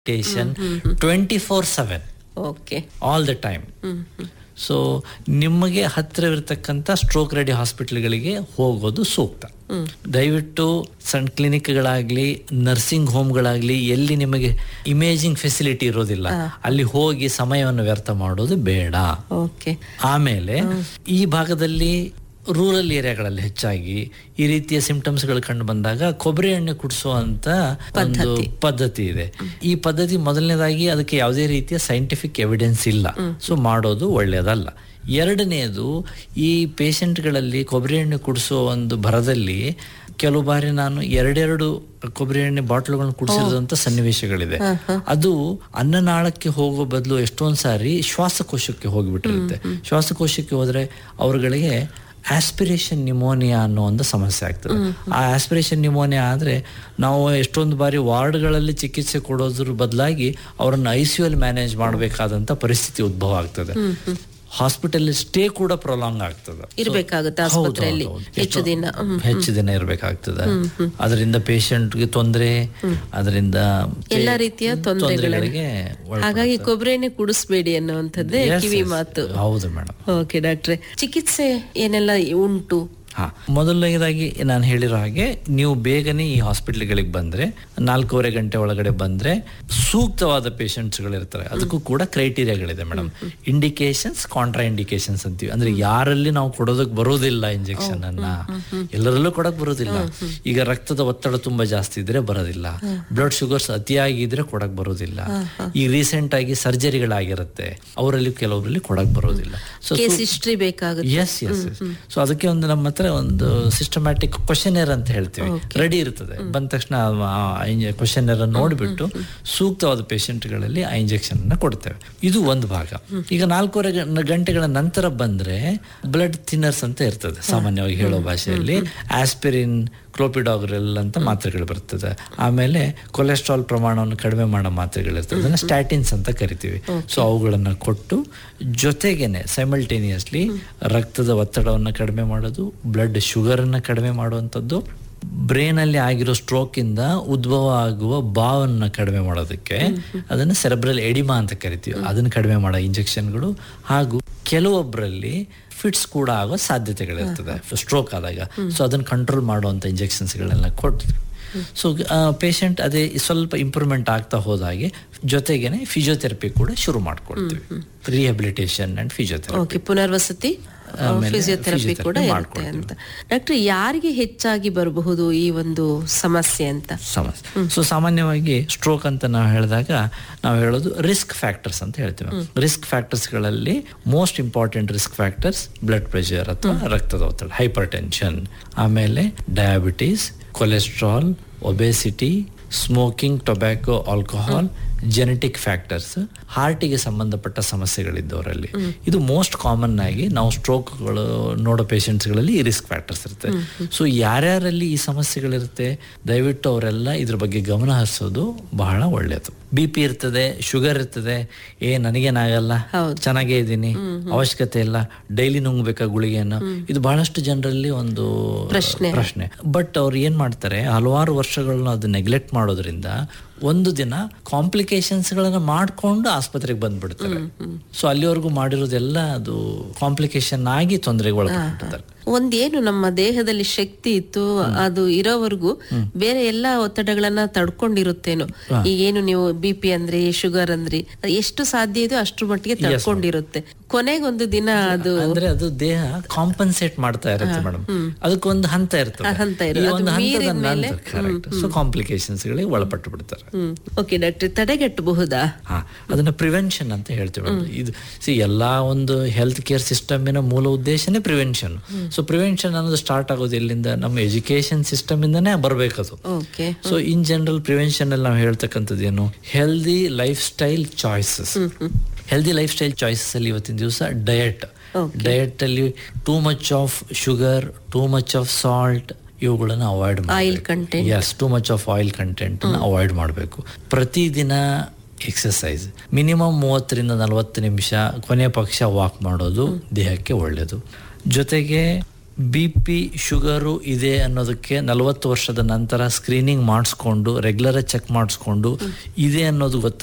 Station twenty four seven okay all the time so ನಿಮಗೆ ಹತ್ತಿರವಿರ್ತಕ್ಕಂಥ stroke ready ಹಾಸ್ಪಿಟಲ್ಗಳಿಗೆ ಹೋಗೋದು ಸೂಕ್ತ ದಯವಿಟ್ಟು ಸಣ್ಣ ಕ್ಲಿನಿಕ್ಗಳಾಗ್ಲಿ ನರ್ಸಿಂಗ್ ಹೋಮ್ಗಳಾಗ್ಲಿ ಎಲ್ಲಿ ನಿಮಗೆ ಇಮೇಜಿಂಗ್ ಫೆಸಿಲಿಟಿ ಇರೋದಿಲ್ಲ ಅಲ್ಲಿ ಹೋಗಿ ಸಮಯವನ್ನು ವ್ಯರ್ಥ ಮಾಡೋದು ಬೇಡ ಓಕೆ ಆಮೇಲೆ ಈ ಭಾಗದಲ್ಲಿ ರೂರಲ್ ಏರಿಯಾಗಳಲ್ಲಿ ಹೆಚ್ಚಾಗಿ ಈ ರೀತಿಯ ಸಿಂಪ್ಟಮ್ಸ್ ಗಳು ಕಂಡು ಬಂದಾಗ ಕೊಬ್ಬರಿ ಎಣ್ಣೆ ಕುಡಿಸುವಂತ ಒಂದು ಪದ್ಧತಿ ಇದೆ ಈ ಪದ್ಧತಿ ಮೊದಲನೇದಾಗಿ ಅದಕ್ಕೆ ಯಾವುದೇ ರೀತಿಯ ಸೈಂಟಿಫಿಕ್ ಎವಿಡೆನ್ಸ್ ಇಲ್ಲ ಸೊ ಮಾಡೋದು ಒಳ್ಳೆಯದಲ್ಲ ಎರಡನೆಯದು ಈ ಪೇಷಂಟ್ಗಳಲ್ಲಿ ಕೊಬ್ಬರಿ ಎಣ್ಣೆ ಕುಡಿಸೋ ಒಂದು ಭರದಲ್ಲಿ ಕೆಲವು ಬಾರಿ ನಾನು ಎರಡೆರಡು ಕೊಬ್ಬರಿ ಎಣ್ಣೆ ಬಾಟ್ಲುಗಳನ್ನ ಕುಡಿಸಿರೋದಂತ ಸನ್ನಿವೇಶಗಳಿದೆ ಅದು ಅನ್ನನಾಳಕ್ಕೆ ಹೋಗೋ ಬದಲು ಎಷ್ಟೊಂದ್ ಸಾರಿ ಶ್ವಾಸಕೋಶಕ್ಕೆ ಹೋಗಿಬಿಟ್ಟಿರುತ್ತೆ ಶ್ವಾಸಕೋಶಕ್ಕೆ ಹೋದ್ರೆ ಅವರುಗಳಿಗೆ ಆಸ್ಪಿರೇಷನ್ ನಿಮೋನಿಯಾ ಅನ್ನೋ ಒಂದು ಸಮಸ್ಯೆ ಆಗ್ತದೆ ಆ ಆಸ್ಪಿರೇಷನ್ ನಿಮೋನಿಯಾ ಆದ್ರೆ ನಾವು ಎಷ್ಟೊಂದು ಬಾರಿ ವಾರ್ಡ್ಗಳಲ್ಲಿ ಚಿಕಿತ್ಸೆ ಕೊಡೋದ್ರ ಬದಲಾಗಿ ಅವರನ್ನು ಐ ಸಿ ಅಲ್ಲಿ ಮ್ಯಾನೇಜ್ ಮಾಡಬೇಕಾದಂತ ಪರಿಸ್ಥಿತಿ ಉದ್ಭವ ಆಗ್ತದೆ ಹಾಸ್ಪಿಟಲ್ ಸ್ಟೇ ಕೂಡ ಪ್ರೊಲಾಂಗ್ ಆಗ್ತದೆ ಇರ್ಬೇಕಾಗುತ್ತೆ ಹೌದು, ಆಸ್ಪತ್ರೆಯಲ್ಲಿ ಹೌದು, ಹೌದು. ಹೆಚ್ಚು ಎಷ್ಟೋ- ದಿನ ಹ್ಮ್. ಹೆಚ್ಚು ದಿನ ಇರ್ಬೇಕಾಗ್ತದೆ ಅದರಿಂದ ಪೇಷಂಟ್ಗೆ ತೊಂದರೆ ಅದರಿಂದ ಎಲ್ಲಾ ರೀತಿಯ ತೊಂದರೆಗಳಿಗೆ ಒಳಪಡ್ತಾರೆ. ಹಾಗಾಗಿ ಕೊಬ್ಬರಿ ಎಣ್ಣೆ ಕುಡಿಸ್ಬೇಡಿ ಅನ್ನುವಂಥದ್ದೇ Yes, ಕಿವಿ yes. ಮಾತು ಹೌದು ಮೇಡಮ್ ಓಕೆ ಡಾಕ್ಟ್ರೆ ಚಿಕಿತ್ಸೆ ಏನೆಲ್ಲ ಉಂಟು ಹಾ ಮೊದಲನೇದಾಗಿ ನಾನು ಹೇಳಿರೋ ಹಾಗೆ ನೀವು ಬೇಗನೆ ಈ ಹಾಸ್ಪಿಟ್ಲ್ಗಳಿಗೆ ಬಂದ್ರೆ ನಾಲ್ಕೂವರೆ ಗಂಟೆ ಒಳಗಡೆ ಬಂದ್ರೆ ಸೂಕ್ತವಾದ ಪೇಷಂಟ್ಸ್ಗಳು ಇರ್ತಾರೆ ಅದಕ್ಕೂ ಕೂಡ ಕ್ರೈಟೀರಿಯಾಗಳಿದೆ ಮೇಡಮ್ ಇಂಡಿಕೇಶನ್ಸ್ ಕಾಂಟ್ರಾ ಇಂಡಿಕೇಶನ್ಸ್ ಅಂತೀವಿ ಅಂದ್ರೆ ಯಾರಲ್ಲಿ ನಾವು ಕೊಡೋದಕ್ಕೆ ಬರೋದಿಲ್ಲ ಇಂಜೆಕ್ಷನ್ ಅನ್ನ ಎಲ್ಲರಲ್ಲೂ ಕೊಡಕ್ ಬರೋದಿಲ್ಲ ಈಗ ರಕ್ತದ ಒತ್ತಡ ತುಂಬಾ ಜಾಸ್ತಿ ಇದ್ರೆ ಬರೋದಿಲ್ಲ ಬ್ಲಡ್ ಶುಗರ್ಸ್ ಅತಿಯಾಗಿದ್ರೆ ಕೊಡಕ್ ಬರೋದಿಲ್ಲ ಈಗ ರೀಸೆಂಟ್ ಆಗಿ ಸರ್ಜರಿಗಳಾಗಿರುತ್ತೆ ಅವರಲ್ಲಿ ಕೆಲವರಲ್ಲಿ ಕೊಡಕ್ ಬರೋದಿಲ್ಲ ಸೊ ಕೇಸ್ ಹಿಸ್ಟ್ರಿ ಬೇಕಾಗುತ್ತೆ ಎಸ್ ಎಸ್ ಸೊ ಅದಕ್ಕೆ ಒಂದು ನಮ್ಮ ಹತ್ರ ಒಂದು ಸಿಸ್ಟಮ್ಯಾಟಿಕ್ ಕ್ವಶನೇರ್ ಅಂತ ಹೇಳ್ತೀವಿ ರೆಡಿ ಇರ್ತದೆ ಬಂದ ತಕ್ಷಣ ಕ್ವಶನೇರ್ ನೋಡಿಬಿಟ್ಟು ಸೂಕ್ತವಾದ ಪೇಷಂಟ್ಗಳಲ್ಲಿ ಆ ಇಂಜೆಕ್ಷನ್ ಅನ್ನ ಕೊಡ್ತೇವೆ ಇದು ಒಂದು ಭಾಗ ಈಗ ನಾಲ್ಕೂವರೆ ಗಂ- ಗಂಟೆಗಳ ನಂತರ ಬಂದ್ರೆ ಬ್ಲಡ್ ಥಿನ್ನರ್ಸ್ ಅಂತ ಇರ್ತದೆ ಸಾಮಾನ್ಯವಾಗಿ ಹೇಳೋ ಭಾಷೆಯಲ್ಲಿ ಆಸ್ಪಿರಿನ್ ಕ್ಲೋಪಿಡಾಗ್ರೆಲ್ ಅಂತ ಮಾತ್ರೆಗಳು ಬರ್ತದೆ ಆಮೇಲೆ ಕೊಲೆಸ್ಟ್ರಾಲ್ ಪ್ರಮಾಣವನ್ನು ಕಡಿಮೆ ಮಾಡೋ ಮಾತ್ರೆಗಳಿರ್ತದೆ ಅದನ್ನ ಸ್ಟ್ಯಾಟಿನ್ಸ್ ಅಂತ ಕರಿತೀವಿ ಸೊ ಅವುಗಳನ್ನ ಕೊಟ್ಟು ಜೊತೆಗೇನೆ ಸೈಮಲ್ಟೇನಿಯಸ್ಲಿ ರಕ್ತದ ಒತ್ತಡವನ್ನು ಕಡಿಮೆ ಮಾಡೋದು ಬ್ಲಡ್ ಶುಗರ್ ಅನ್ನ ಕಡಿಮೆ ಮಾಡುವಂಥದ್ದು ಬ್ರೈನ್ ಅಲ್ಲಿ ಆಗಿರೋ ಸ್ಟ್ರೋಕ್ ಇಂದ ಉದ್ಭವ ಆಗುವ ಬಾವನ್ನ ಕಡಿಮೆ ಮಾಡೋದಕ್ಕೆ ಅದನ್ನ ಸೆರೆಬ್ರಲ್ ಎಡಿಮಾ ಅಂತ ಕರಿತೀವಿ ಅದನ್ನ ಕಡಿಮೆ ಮಾಡೋ ಇಂಜೆಕ್ಷನ್ಗಳು ಹಾಗೂ ಕೆಲವೊಬ್ಬರಲ್ಲಿ ಫಿಟ್ಸ್ ಕೂಡ ಆಗೋ ಸಾಧ್ಯತೆಗಳಿರ್ತದೆ ಸ್ಟ್ರೋಕ್ ಆದಾಗ ಸೊ ಅದನ್ನ ಕಂಟ್ರೋಲ್ ಮಾಡುವಂತ ಇಂಜೆಕ್ಷನ್ಸ್ಗಳನ್ನೆಲ್ಲ ಕೊಟ್ಟು ಸೊ ಪೇಷಂಟ್ ಅದೇ ಸ್ವಲ್ಪ ಇಂಪ್ರೂವ್ಮೆಂಟ್ ಆಗ್ತಾ ಹೋದಾಗೆ ಜೊತೆಗೇನೆ ಫಿಸಿಯೋಥೆರಪಿ ಕೂಡ ಶುರು ಮಾಡ್ಕೊಳ್ತೀವಿ ರಿಹಬಿಲಿಟೇಷನ್ ಅಂಡ್ ಫಿಸಿಯೋಥೆರಪಿ ಓಕೆ ಪುನರ್ವಸತಿ ಆಮೇಲೆ ಫಿಸಿಯೋಥೆರಪಿ physiotherapy ಕೂಡ ಇರುತ್ತೆ ಮಾಡ್ಕೊಳ್ತೀವಿ. ಅಂತ ಡಾಕ್ಟರ್ ಯಾರಿಗೆ ಹೆಚ್ಚಾಗಿ ಬರಬಹುದು ಈ ಒಂದು ಸಮಸ್ಯೆ ಅಂತ ಸಮಸ್ಯೆ ಸೊ ಸಾಮಾನ್ಯವಾಗಿ ಸ್ಟ್ರೋಕ್ ಅಂತ ನಾವು ಹೇಳಿದಾಗ ನಾವು ಹೇಳೋದು ರಿಸ್ಕ್ ಫ್ಯಾಕ್ಟರ್ಸ್ ಅಂತ ಹೇಳ್ತೀವಿ ರಿಸ್ಕ್ ಫ್ಯಾಕ್ಟರ್ಸ್ಗಳಲ್ಲಿ most important risk factors blood pressure ಅಥವಾ ರಕ್ತದ ಒತ್ತಡ ಹೈಪರ್ ಟೆನ್ಷನ್ ಆಮೇಲೆ diabetes cholesterol obesity smoking tobacco alcohol genetic factors ಹಾರ್ಟಿಗೆ ಸಂಬಂಧಪಟ್ಟ ಸಮಸ್ಯೆಗಳಿದ್ದವರಲ್ಲಿ ಇದು ಮೋಸ್ಟ್ ಕಾಮನ್ ಆಗಿ ನಾವು ಸ್ಟ್ರೋಕ್ಗಳು ನೋಡೋ ಪೇಷಂಟ್ಸ್ಗಳಲ್ಲಿ ಈ ರಿಸ್ಕ್ ಫ್ಯಾಕ್ಟರ್ಸ್ ಇರುತ್ತೆ ಸೊ ಯಾರ್ಯಾರಲ್ಲಿ ಈ ಸಮಸ್ಯೆಗಳಿರುತ್ತೆ ದಯವಿಟ್ಟು ಅವರೆಲ್ಲ ಇದ್ರ ಬಗ್ಗೆ ಗಮನ ಹರಿಸೋದು ಬಹಳ ಒಳ್ಳೆಯದು ಬಿ ಪಿ ಇರ್ತದೆ ಶುಗರ್ ಇರ್ತದೆ ಏ ನನಗೇನಾಗಲ್ಲ ಚೆನ್ನಾಗೇ ಇದ್ದೀನಿ ಅವಶ್ಯಕತೆ ಇಲ್ಲ ಡೈಲಿ ನುಂಗ್ಬೇಕಾ ಗುಳಿಗೆಯನ್ನು ಇದು ಬಹಳಷ್ಟು ಜನರಲ್ಲಿ ಒಂದು ಪ್ರಶ್ನೆ. ಪ್ರಶ್ನೆ ಬಟ್ ಅವ್ರು ಏನ್ ಮಾಡ್ತಾರೆ ಹಲವಾರು ವರ್ಷಗಳನ್ನ ಅದು ನೆಗ್ಲೆಕ್ಟ್ ಮಾಡೋದ್ರಿಂದ ಒಂದು ದಿನ ಕಾಂಪ್ಲಿಕೇಶನ್ಸ್ ಗಳನ್ನ ಮಾಡ್ಕೊಂಡು ಆಸ್ಪತ್ರೆಗೆ ಬಂದ್ಬಿಡ್ತಾರೆ ಸೊ ಅಲ್ಲಿವರೆಗೂ ಮಾಡಿರೋದೆಲ್ಲ ಅದು ಕಾಂಪ್ಲಿಕೇಶನ್ ಆಗಿ ತೊಂದರೆಗೆ ಒಳಪಟ್ಟಿರ್ತಾರೆ ಒಂದೇನು ನಮ್ಮ ದೇಹದಲ್ಲಿ ಶಕ್ತಿ ಇತ್ತು ಅದು ಇರೋವರೆಗೂ ಬೇರೆ ಎಲ್ಲಾ ಒತ್ತಡಗಳನ್ನ ತಡ್ಕೊಂಡಿರುತ್ತೇನೋ ಈಗೇನು ನೀವು ಬಿ ಪಿ ಅಂದ್ರೆ ಶುಗರ್ ಅಂದ್ರಿ ಅದು ಎಷ್ಟು ಸಾಧ್ಯ ಇದೆಯೋ ಅಷ್ಟ್ರ ಮಟ್ಟಿಗೆ ತಡ್ಕೊಂಡಿರುತ್ತೆ ಕೊನೆಗೊಂದು ದಿನ ಅದು ಅಂದ್ರೆ ಅದು ದೇಹ ಕಾಂಪನ್ಸೇಟ್ ಮಾಡ್ತಾ ಇರುತ್ತೆ ಮೇಡಮ್ ಅದಕ್ಕೊಂದು ಹಂತ ಇರ್ತದೆ ಹಂತ ಈ ಇರುತ್ತೆ. ಒಂದು ಅದು ಹಂತದ ಮೀರಿದ ಮೇಲೆ, ನಂತರ ಕರೆಕ್ಟ್ ಸೊ ಕಾಂಪ್ಲಿಕೇಶನ್ಸ್ ಗಳಿಗೆ ಒಳಪಟ್ಟು ಬಿಡ್ತಾರೆ ಹ್ಮ್ ಓಕೆ ಡಾಕ್ಟರ್ ತಡೆಗಟ್ಟಬಹುದಾ ಹಾ ಅದನ್ನ ಪ್ರಿವೆನ್ಷನ್ ಅಂತ ಹೇಳ್ತೀವಿ ಮೇಡಮ್. ಇದು ಸಿ ಎಲ್ಲಾ ಒಂದು ಹೆಲ್ತ್ ಕೇರ್ ಸಿಸ್ಟಮಿನ ಮೂಲ ಉದ್ದೇಶನೇ ಪ್ರಿವೆನ್ಷನ್ ಸೊ ಪ್ರಿವೆನ್ಷನ್ ಅನ್ನೋದು ಸ್ಟಾರ್ಟ್ ಆಗೋದು ಎಲ್ಲಿಂದ ನಮ್ಮ ಎಜುಕೇಶನ್ ಸಿಸ್ಟಮ್ ಇಂದಾನೇ ಬರ್ಬೇಕದು okay so in general prevention ಅಲ್ಲಿ ನಾವು ಹೇಳ್ತಕ್ಕಂಥದ್ದು ಏನು healthy lifestyle choices healthy lifestyle choices ಅಲ್ಲಿ ಇವತ್ತಿನ ದಿವಸ ಡಯಟ್ ಡಯಟ್ ಅಲ್ಲಿ too much of sugar too much of salt ಇವುಗಳನ್ನ avoid Oil content. Yes too much of oil content avoid ಮಾಡಬೇಕು ಪ್ರತಿದಿನ ಎಕ್ಸಸೈಸ್ ಮಿನಿಮಮ್ ಮೂವತ್ತರಿಂದ ನಲವತ್ತು ನಿಮಿಷ ಕೊನೆ ಪಕ್ಷ ವಾಕ್ ಮಾಡೋದು ದೇಹಕ್ಕೆ ಒಳ್ಳೆಯದು ಜೊತೆಗೆ ಬಿ ಪಿ ಶುಗರು ಇದೆ ಅನ್ನೋದಕ್ಕೆ ನಲವತ್ತು ವರ್ಷದ ನಂತರ ಸ್ಕ್ರೀನಿಂಗ್ ಮಾಡಿಸ್ಕೊಂಡು ರೆಗ್ಯುಲರ್ ಚೆಕ್ ಮಾಡಿಸ್ಕೊಂಡು ಇದೆ ಅನ್ನೋದು ಗೊತ್ತ